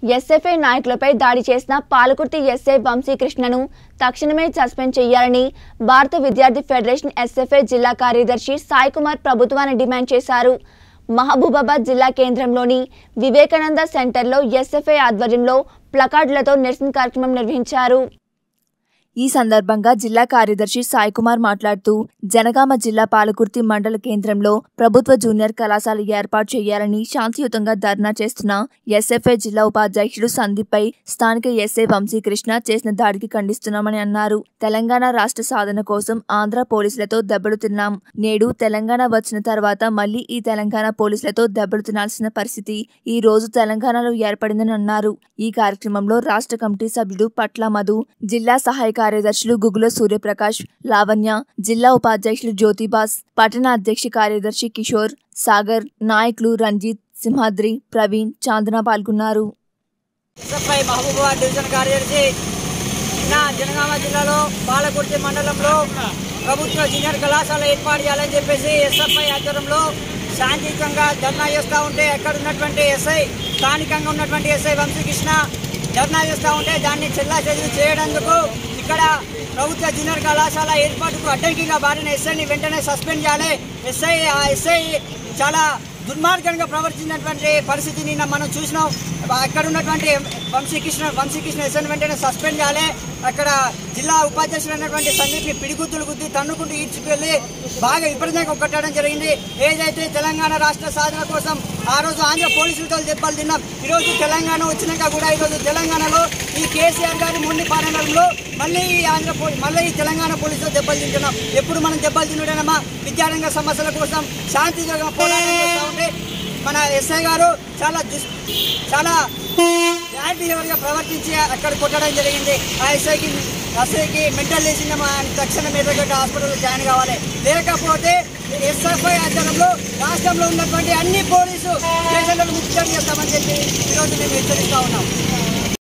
SFI నాయకులపై దాడి చేసిన పాలకుర్తి ఎస్ఐ వంశీకృష్ణను తక్షణమే సస్పెండ్ చేయాలని భారత విద్యార్థి ఫెడరేషన్ ఎస్ఎఫ్ఐ జిల్లా కార్యదర్శి సాయి కుమార్ ప్రభుత్వాన్ని డిమాండ్ చేశారు మహబూబాబాద్ జిల్లా కేంద్రంలోని వివేకానంద సెంటర్లో ఎస్ఎఫ్ఐ ఆధ్వర్యంలో ప్లకార్డులతో నిరసన కార్యక్రమం నిర్వహించారు ఈ సందర్భంగా జిల్లా కార్యదర్శి సాయి కుమార్ మాట్లాడుతూ జనగామ జిల్లా పాలకుర్తి మండల కేంద్రంలో ప్రభుత్వ జూనియర్ కళాశాల ఏర్పాటు చేయాలని శాంతియుతంగా ధర్నా చేస్తున్న ఎస్ఎఫ్ఐ జిల్లా ఉపాధ్యక్షుడు సందీప్ పై స్థానిక ఎస్ఐ వంశీకృష్ణ చేసిన దాడికి ఖండిస్తున్నామని అన్నారు తెలంగాణ రాష్ట్ర సాధన కోసం ఆంధ్ర పోలీసులతో దెబ్బలుతున్నాం నేడు తెలంగాణ వచ్చిన తర్వాత మళ్లీ ఈ తెలంగాణ పోలీసులతో దెబ్బలు తినాల్సిన పరిస్థితి ఈ రోజు తెలంగాణలో ఏర్పడిందని అన్నారు ఈ కార్యక్రమంలో రాష్ట్ర కమిటీ సభ్యుడు పట్ల మధు జిల్లా సహాయ కార్యదర్శులు గుగుల సూర్యప్రకాష్ లావణ్య జిల్లా ఉపాధ్యక్షులు జ్యోతిబాస్ పట్టణ అధ్యక్ష కార్యదర్శి కిషోర్ సాగర్ నాయకులు రంజిత్ సింహాద్రి ప్రవీణ్ చాందన పాల్గొన్నారు ఎస్ఎఫ్ఐ మహబూబాబాద్ డివిజన్ కార్యదర్శి నిన్న జనగామ జిల్లాలో పాలకుర్తి మండలంలో ప్రభుత్వ జూనియర్ కళాశాల ఏర్పాటు చేయాలని చెప్పేసి ఎస్ఎఫ్ఐ ఆధ్వర్యంలో శాంతియుతంగా ధర్నా చేస్తూ ఉంటే ఎక్కడ ఉన్నటువంటి ఎస్ఐ స్థానికంగా ఉన్నటువంటి ఎస్ఐ వంశీకృష్ణ ధర్నా చేస్తూ ఉంటే దాన్ని చెల్లా చెల్లి చేయడందుకు ఇక్కడ ప్రభుత్వ జూనియర్ కళాశాల ఏర్పాటుకు అడ్డంకిగా మారిన ఎస్ఐని వెంటనే సస్పెండ్ చేయాలి ఎస్ఐ ఆ ఎస్ఐ చాలా దుర్మార్గంగా ప్రవర్తించినటువంటి పరిస్థితి నిన్న మనం చూసినాం అక్కడ ఉన్నటువంటి వంశీకృష్ణ వంశీకృష్ణ ఎస్ఎన్ వెంటనే సస్పెండ్ చేయాలి అక్కడ జిల్లా ఉపాధ్యక్షుడు అయినటువంటి సందీప్ని పిడిగుద్దులు గుద్ది తన్నుకుంటూ ఈడ్చుకెళ్ళి బాగా విపరీతంగా కొట్టడం జరిగింది ఏదైతే తెలంగాణ రాష్ట్ర సాధన కోసం ఆ రోజు ఆంధ్ర పోలీసులతో దెబ్బలు తిన్నాం ఈరోజు తెలంగాణ వచ్చినాక కూడా ఈరోజు తెలంగాణలో ఈ కేసీఆర్ గారి మొండి పాలనలో మళ్ళీ ఈ ఆంధ్ర పో- మళ్ళీ ఈ తెలంగాణ పోలీసులు దెబ్బలు తింటున్నాం ఎప్పుడు మనం దెబ్బలు తినడమా విద్యారంగ సమస్యల కోసం శాంతియుతంగా పోరాటం చేస్తూ ఉంటే మన ఎస్ఐ గారు చాలా దుస్- చాలా బ్యాడ్ బిహేవియర్గా ప్రవర్తించి అక్కడ కొట్టడం జరిగింది ఆ ఎస్ఐకి ఎస్ఐకి మెంటల్ లేచిందమ్మా తక్షణం ఎదురుగడ్డ హాస్పిటల్లో జాయిన్ కావాలి లేకపోతే ఎస్ఎఫ్ఐ ఆధ్వర్యంలో రాష్ట్రంలో ఉన్నటువంటి అన్ని పోలీసు స్టేషన్లను ముఖ్యం చేస్తామని చెప్పి ఈరోజు మేము హెచ్చరిస్తా ఉన్నాం